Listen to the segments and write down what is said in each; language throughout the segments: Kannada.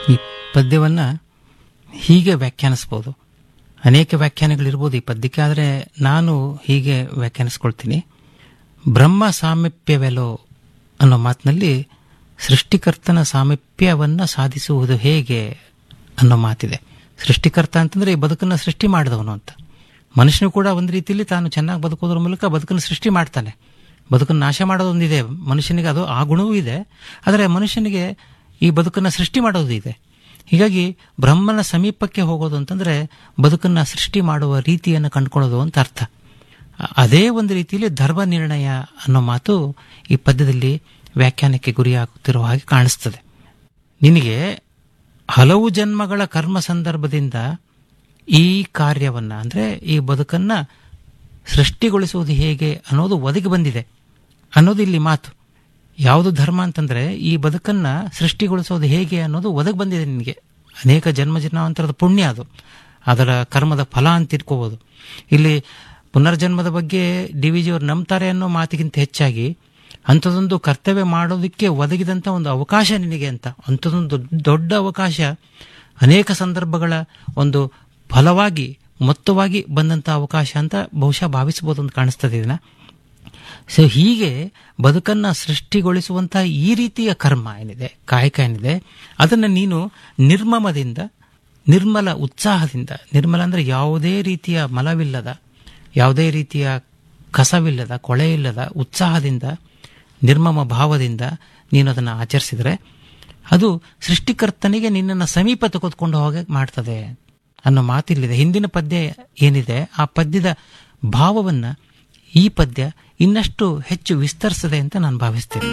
ಈ ಪದ್ಯವನ್ನು ಹೀಗೆ ವ್ಯಾಖ್ಯಾನಿಸ್ಬೋದು ಅನೇಕ ವ್ಯಾಖ್ಯಾನಗಳಿರ್ಬೋದು ಈ ಪದ್ಯಕ್ಕೆ ಆದರೆ ನಾನು ಹೀಗೆ ವ್ಯಾಖ್ಯಾನಿಸ್ಕೊಳ್ತೀನಿ ಬ್ರಹ್ಮ ಸಾಮೀಪ್ಯವೆಲೋ ಅನ್ನೋ ಮಾತಿನಲ್ಲಿ ಸೃಷ್ಟಿಕರ್ತನ ಸಾಮೀಪ್ಯವನ್ನು ಸಾಧಿಸುವುದು ಹೇಗೆ ಅನ್ನೋ ಮಾತಿದೆ ಸೃಷ್ಟಿಕರ್ತ ಅಂತಂದ್ರೆ ಈ ಬದುಕನ್ನು ಸೃಷ್ಟಿ ಮಾಡಿದವನು ಅಂತ ಮನುಷ್ಯನು ಕೂಡ ಒಂದು ರೀತಿಯಲ್ಲಿ ತಾನು ಚೆನ್ನಾಗಿ ಬದುಕೋದ್ರ ಮೂಲಕ ಬದುಕನ್ನು ಸೃಷ್ಟಿ ಮಾಡ್ತಾನೆ ಬದುಕನ್ನು ನಾಶ ಮಾಡೋದೊಂದಿದೆ ಮನುಷ್ಯನಿಗೆ ಅದು ಆ ಗುಣವೂ ಇದೆ ಆದರೆ ಮನುಷ್ಯನಿಗೆ ಈ ಬದುಕನ್ನು ಸೃಷ್ಟಿ ಮಾಡೋದು ಇದೆ ಹೀಗಾಗಿ ಬ್ರಹ್ಮನ ಸಮೀಪಕ್ಕೆ ಹೋಗೋದು ಅಂತಂದ್ರೆ ಬದುಕನ್ನು ಸೃಷ್ಟಿ ಮಾಡುವ ರೀತಿಯನ್ನು ಕಂಡುಕೊಳ್ಳೋದು ಅಂತ ಅರ್ಥ ಅದೇ ಒಂದು ರೀತಿಯಲ್ಲಿ ಧರ್ಮ ನಿರ್ಣಯ ಅನ್ನೋ ಮಾತು ಈ ಪದ್ಯದಲ್ಲಿ ವ್ಯಾಖ್ಯಾನಕ್ಕೆ ಗುರಿಯಾಗುತ್ತಿರುವ ಹಾಗೆ ಕಾಣಿಸ್ತದೆ ನಿನಗೆ ಹಲವು ಜನ್ಮಗಳ ಕರ್ಮ ಸಂದರ್ಭದಿಂದ ಈ ಕಾರ್ಯವನ್ನ ಅಂದ್ರೆ ಈ ಬದುಕನ್ನ ಸೃಷ್ಟಿಗೊಳಿಸುವುದು ಹೇಗೆ ಅನ್ನೋದು ಒದಗಿ ಬಂದಿದೆ ಅನ್ನೋದು ಇಲ್ಲಿ ಮಾತು ಯಾವುದು ಧರ್ಮ ಅಂತಂದ್ರೆ ಈ ಬದುಕನ್ನ ಸೃಷ್ಟಿಗೊಳಿಸೋದು ಹೇಗೆ ಅನ್ನೋದು ಒದಗಿ ಬಂದಿದೆ ನಿನಗೆ ಅನೇಕ ಜನ್ಮ ಜನ್ಮಾಂತರದ ಪುಣ್ಯ ಅದು ಅದರ ಕರ್ಮದ ಫಲ ಅಂತ ಇಟ್ಕೋಬಹುದು ಇಲ್ಲಿ ಪುನರ್ಜನ್ಮದ ಬಗ್ಗೆ ಡಿ ವಿ ಜಿಯವರು ನಂಬ್ತಾರೆ ಅನ್ನೋ ಮಾತಿಗಿಂತ ಹೆಚ್ಚಾಗಿ ಅಂಥದ್ದೊಂದು ಕರ್ತವ್ಯ ಮಾಡೋದಕ್ಕೆ ಒದಗಿದಂಥ ಒಂದು ಅವಕಾಶ ನಿನಗೆ ಅಂತ ಅಂಥದ್ದೊಂದು ದೊಡ್ಡ ಅವಕಾಶ ಅನೇಕ ಸಂದರ್ಭಗಳ ಒಂದು ಫಲವಾಗಿ ಮೊತ್ತವಾಗಿ ಬಂದಂಥ ಅವಕಾಶ ಅಂತ ಬಹುಶಃ ಭಾವಿಸಬಹುದು ಅಂತ ಕಾಣಿಸ್ತದೆ ಇದನ್ನ ಸೊ ಹೀಗೆ ಬದುಕನ್ನ ಸೃಷ್ಟಿಗೊಳಿಸುವಂತಹ ಈ ರೀತಿಯ ಕರ್ಮ ಏನಿದೆ ಕಾಯಕ ಏನಿದೆ ಅದನ್ನು ನೀನು ನಿರ್ಮಮದಿಂದ ನಿರ್ಮಲ ಉತ್ಸಾಹದಿಂದ ನಿರ್ಮಲ ಅಂದ್ರೆ ಯಾವುದೇ ರೀತಿಯ ಮಲವಿಲ್ಲದ ಯಾವುದೇ ರೀತಿಯ ಕಸವಿಲ್ಲದ ಕೊಳೆ ಇಲ್ಲದ ಉತ್ಸಾಹದಿಂದ ನಿರ್ಮಮ ಭಾವದಿಂದ ನೀನು ಅದನ್ನು ಆಚರಿಸಿದರೆ ಅದು ಸೃಷ್ಟಿಕರ್ತನಿಗೆ ನಿನ್ನನ್ನು ಸಮೀಪ ತೆಗೆದುಕೊಂಡು ಹೋಗಿ ಮಾಡ್ತದೆ ಅನ್ನೋ ಮಾತಿಲ್ಲಿದೆ ಹಿಂದಿನ ಪದ್ಯ ಏನಿದೆ ಆ ಪದ್ಯದ ಭಾವವನ್ನು ಈ ಪದ್ಯ ಇನ್ನಷ್ಟು ಹೆಚ್ಚು ವಿಸ್ತರಿಸದೆ ಅಂತ ನಾನು ಭಾವಿಸ್ತೇನೆ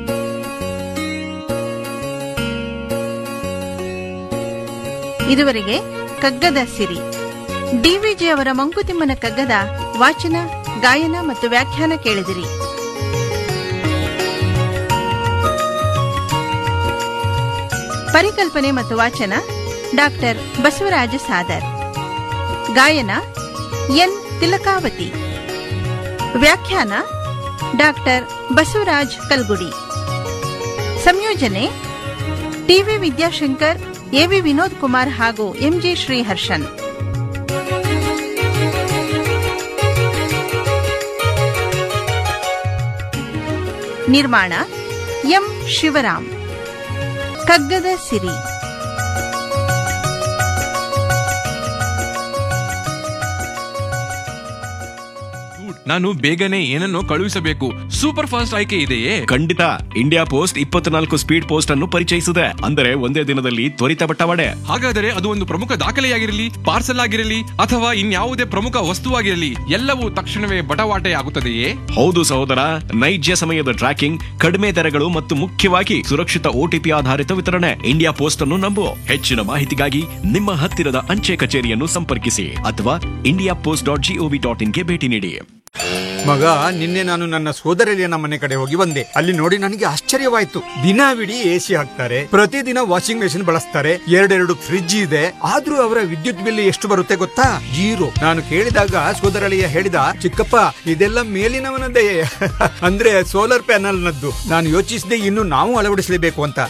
ಇದುವರೆಗೆ ಕಗ್ಗದ ಸಿರಿ ಡಿವಿಜಿ ಅವರ ಮಂಕುತಿಮ್ಮನ ಕಗ್ಗದ ವಾಚನ ಗಾಯನ ಮತ್ತು ವ್ಯಾಖ್ಯಾನ ಕೇಳಿದಿರಿ ಪರಿಕಲ್ಪನೆ ಮತ್ತು ವಾಚನ ಡಾಕ್ಟರ್ ಬಸವರಾಜ ಸಾದರ್ ಗಾಯನ ಎನ್ ತಿಲಕಾವತಿ ವ್ಯಾಖ್ಯಾನ ಡಾಕ್ಟರ್ ಬಸವರಾಜ್ ಕಲ್ಗುಡಿ ಸಂಯೋಜನೆ ಟಿವಿ ವಿದ್ಯಾಶಂಕರ್ ಎವಿ ವಿನೋದ್ ಕುಮಾರ್ ಹಾಗೂ ಎಂಜಿ ಶ್ರೀಹರ್ಷನ್ ನಿರ್ಮಾಣ ಎಂ ಶಿವರಾಮ್ ಕಗ್ಗದ ಸಿರಿ ನಾನು ಬೇಗನೆ ಏನನ್ನೋ ಕಳುಹಿಸಬೇಕು ಸೂಪರ್ ಫಾಸ್ಟ್ ಆಯ್ಕೆ ಇದೆಯೇ ಖಂಡಿತ ಇಂಡಿಯಾ ಪೋಸ್ಟ್ ಇಪ್ಪತ್ನಾಲ್ಕು ಸ್ಪೀಡ್ ಪೋಸ್ಟ್ ಅನ್ನು ಪರಿಚಯಿಸಿದೆ ಅಂದರೆ ಒಂದೇ ದಿನದಲ್ಲಿ ತ್ವರಿತ ಬಟ್ಟವಾಡೆ ಹಾಗಾದರೆ ಅದು ಒಂದು ಪ್ರಮುಖ ದಾಖಲೆಯಾಗಿರಲಿ ಪಾರ್ಸಲ್ ಆಗಿರಲಿ ಅಥವಾ ಇನ್ಯಾವುದೇ ಪ್ರಮುಖ ವಸ್ತುವಾಗಿರಲಿ ಎಲ್ಲವೂ ತಕ್ಷಣವೇ ಬಟವಾಟೆ ಆಗುತ್ತದೆಯೇ ಹೌದು ಸಹೋದರ ನೈಜ ಸಮಯದ ಟ್ರ್ಯಾಕಿಂಗ್ ಕಡಿಮೆ ದರಗಳು ಮತ್ತು ಮುಖ್ಯವಾಗಿ ಸುರಕ್ಷಿತ ಓಟಿಪಿ ಆಧಾರಿತ ವಿತರಣೆ ಇಂಡಿಯಾ ಪೋಸ್ಟ್ ಅನ್ನು ನಂಬು ಹೆಚ್ಚಿನ ಮಾಹಿತಿಗಾಗಿ ನಿಮ್ಮ ಹತ್ತಿರದ ಅಂಚೆ ಕಚೇರಿಯನ್ನು ಸಂಪರ್ಕಿಸಿ ಅಥವಾ India post dot G O V dot ಇನ್ಗೆ ಭೇಟಿ ನೀಡಿ ಮಗ ನಿನ್ನೆ ನಾನು ನನ್ನ ಸೋದರಳಿಯನ ಮನೆ ಕಡೆ ಹೋಗಿ ಬಂದೆ ಅಲ್ಲಿ ನೋಡಿ ನನಗೆ ಆಶ್ಚರ್ಯವಾಯ್ತು ದಿನವಿಡೀ ಎಸಿ ಹಾಕ್ತಾರೆ ಪ್ರತಿದಿನ ವಾಷಿಂಗ್ ಮೆಷಿನ್ ಬಳಸ್ತಾರೆ ಎರಡೆರಡು ಫ್ರಿಡ್ಜ್ ಇದೆ ಆದ್ರೂ ಅವರ ವಿದ್ಯುತ್ ಬಿಲ್ ಎಷ್ಟು ಬರುತ್ತೆ ಗೊತ್ತಾ ಜೀರೋ ನಾನು ಕೇಳಿದಾಗ ಸೋದರಳಿಯ ಹೇಳಿದ ಚಿಕ್ಕಪ್ಪ ಇದೆಲ್ಲ ಮೇಲಿನವನದೇ ಅಂದ್ರೆ ಸೋಲಾರ್ ಪ್ಯಾನಲ್ ನದ್ದು ನಾನು ಯೋಚಿಸಿದೆ ಇನ್ನು ನಾವು ಅಳವಡಿಸಲೇಬೇಕು ಅಂತ